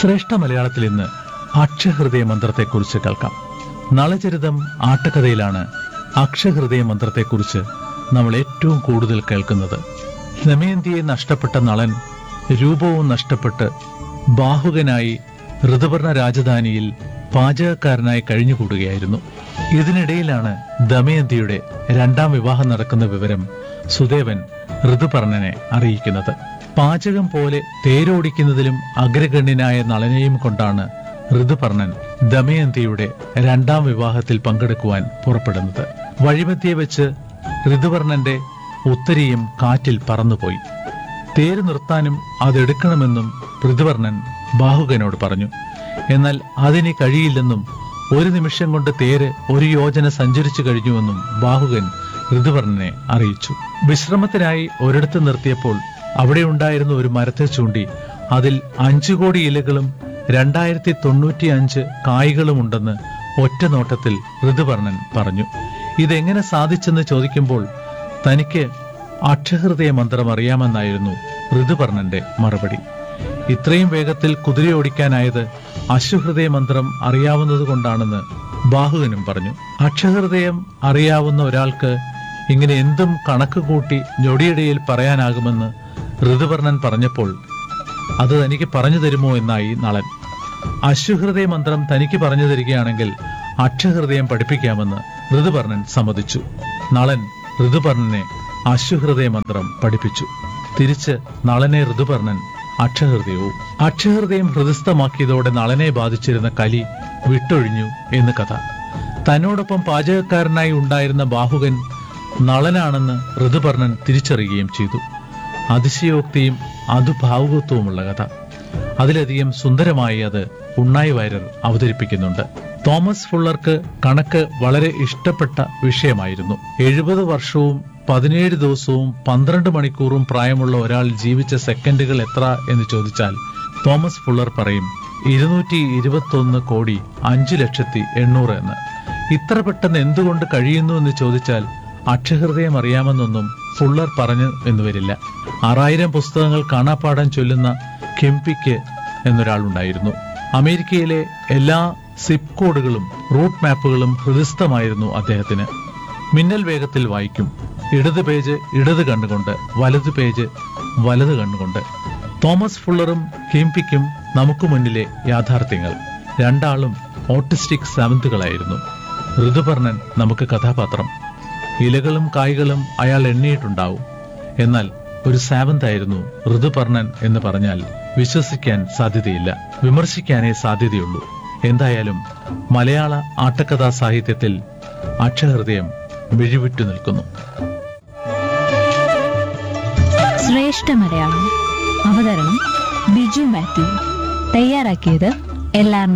ശ്രേഷ്ഠ മലയാളത്തിൽ ഇന്ന് അക്ഷഹൃദയ മന്ത്രത്തെക്കുറിച്ച് കേൾക്കാം നളചരിതം ആട്ടക്കഥയിലാണ് അക്ഷഹൃദയ മന്ത്രത്തെക്കുറിച്ച് നമ്മൾ ഏറ്റവും കൂടുതൽ കേൾക്കുന്നത് ദമയന്തിയെ നഷ്ടപ്പെട്ട നളൻ രൂപവും നഷ്ടപ്പെട്ട് ബാഹുകനായി ഋതുപർണ രാജധാനിയിൽ പാചകക്കാരനായി കഴിഞ്ഞുകൂടുകയായിരുന്നു ഇതിനിടയിലാണ് ദമയന്തിയുടെ രണ്ടാം വിവാഹം നടക്കുന്ന വിവരം സുദേവൻ ഋതുപർണനെ അറിയിക്കുന്നത് പാചകം പോലെ തേരോടിക്കുന്നതിലും അഗ്രഗണ്യനായ നളനെയും കൊണ്ടാണ് ഋതുപർണൻ ദമയന്തിയുടെ രണ്ടാം വിവാഹത്തിൽ പങ്കെടുക്കുവാൻ പുറപ്പെടുന്നത് വഴിമധ്യേ വെച്ച് ഋതുപർണന്റെ ഉത്തരിയും കാറ്റിൽ പറന്നുപോയി തേര് നിർത്താനും അതെടുക്കണമെന്നും ഋതുവർണൻ ബാഹുകനോട് പറഞ്ഞു എന്നാൽ അതിന് കഴിയില്ലെന്നും ഒരു നിമിഷം കൊണ്ട് തേര് ഒരു യോജന സഞ്ചരിച്ചു കഴിഞ്ഞുവെന്നും ബാഹുകൻ ഋതുവർണനെ അറിയിച്ചു വിശ്രമത്തിനായി ഒരിടത്ത് നിർത്തിയപ്പോൾ അവിടെ ഉണ്ടായിരുന്ന ഒരു മരത്തെ ചൂണ്ടി അതിൽ അഞ്ചു കോടി ഇലകളും രണ്ടായിരത്തി തൊണ്ണൂറ്റി അഞ്ച് കായ്കളും ഉണ്ടെന്ന് ഒറ്റ നോട്ടത്തിൽ ഋതുവർണൻ പറഞ്ഞു ഇതെങ്ങനെ സാധിച്ചെന്ന് ചോദിക്കുമ്പോൾ തനിക്ക് അക്ഷഹൃദയ മന്ത്രം അറിയാമെന്നായിരുന്നു ഋതുപർണന്റെ മറുപടി ഇത്രയും വേഗത്തിൽ കുതിരയോടിക്കാനായത് അശ്വഹൃദയ മന്ത്രം അറിയാവുന്നത് കൊണ്ടാണെന്ന് ബാഹുകനും പറഞ്ഞു അക്ഷഹൃദയം അറിയാവുന്ന ഒരാൾക്ക് ഇങ്ങനെ എന്തും കണക്ക് കൂട്ടി ഞൊടിയിടയിൽ പറയാനാകുമെന്ന് ഋതുപർണൻ പറഞ്ഞപ്പോൾ അത് തനിക്ക് പറഞ്ഞു തരുമോ എന്നായി നളൻ അശ്വഹൃദയ മന്ത്രം തനിക്ക് പറഞ്ഞു തരികയാണെങ്കിൽ അക്ഷഹൃദയം പഠിപ്പിക്കാമെന്ന് ഋതുപർണൻ സമ്മതിച്ചു നളൻ ഋതുപർണനെ അശ്വഹൃദയ മന്ത്രം പഠിപ്പിച്ചു തിരിച്ച് നളനെ ഋതുപർണൻ അക്ഷഹൃദയവും അക്ഷഹൃദയം ഹൃദയസ്ഥമാക്കിയതോടെ നളനെ ബാധിച്ചിരുന്ന കലി വിട്ടൊഴിഞ്ഞു എന്ന് കഥ തന്നോടൊപ്പം പാചകക്കാരനായി ഉണ്ടായിരുന്ന ബാഹുകൻ നളനാണെന്ന് ഋതുപർണൻ തിരിച്ചറിയുകയും ചെയ്തു അതിശയോക്തിയും അതുഭാവുകത്വവുമുള്ള കഥ അതിലധികം സുന്ദരമായി അത് ഉണ്ണായി വാര്യർ അവതരിപ്പിക്കുന്നുണ്ട് തോമസ് ഫുള്ളർക്ക് കണക്ക് വളരെ ഇഷ്ടപ്പെട്ട വിഷയമായിരുന്നു എഴുപത് വർഷവും പതിനേഴ് ദിവസവും പന്ത്രണ്ട് മണിക്കൂറും പ്രായമുള്ള ഒരാൾ ജീവിച്ച സെക്കൻഡുകൾ എത്ര എന്ന് ചോദിച്ചാൽ തോമസ് ഫുള്ളർ പറയും ഇരുന്നൂറ്റി ഇരുപത്തൊന്ന് കോടി അഞ്ചു ലക്ഷത്തി എണ്ണൂറ് എന്ന് ഇത്ര പെട്ടെന്ന് എന്തുകൊണ്ട് കഴിയുന്നു എന്ന് ചോദിച്ചാൽ അക്ഷഹൃദയം അറിയാമെന്നൊന്നും ഫുള്ളർ പറഞ്ഞു എന്ന് വരില്ല ആറായിരം പുസ്തകങ്ങൾ കാണാപ്പാടാൻ ചൊല്ലുന്ന കെംപിക്ക് എന്നൊരാളുണ്ടായിരുന്നു അമേരിക്കയിലെ എല്ലാ സിപ്പ് കോഡുകളും റൂട്ട് മാപ്പുകളും ഹൃദയസ്ഥമായിരുന്നു അദ്ദേഹത്തിന് മിന്നൽ വേഗത്തിൽ വായിക്കും ഇടത് പേജ് ഇടത് കണ്ണുകൊണ്ട് വലത് പേജ് വലത് കണ്ണുകൊണ്ട് തോമസ് ഫുള്ളറും കെംപിക്കും നമുക്ക് മുന്നിലെ യാഥാർത്ഥ്യങ്ങൾ രണ്ടാളും ഓട്ടിസ്റ്റിക് സെവന്തുകളായിരുന്നു ഋതുപർണൻ നമുക്ക് കഥാപാത്രം ഇലകളും കായ്കളും അയാൾ എണ്ണിയിട്ടുണ്ടാവും എന്നാൽ ഒരു സാവന്തായിരുന്നു ഋതുപർണൻ എന്ന് പറഞ്ഞാൽ വിശ്വസിക്കാൻ സാധ്യതയില്ല വിമർശിക്കാനേ സാധ്യതയുള്ളൂ എന്തായാലും മലയാള ആട്ടക്കഥാ സാഹിത്യത്തിൽ അക്ഷഹൃദയം മിഴിവിട്ടു നിൽക്കുന്നു ശ്രേഷ്ഠ മലയാളം അവതരണം ബിജു മാത്യു തയ്യാറാക്കിയത് എൽ ആർ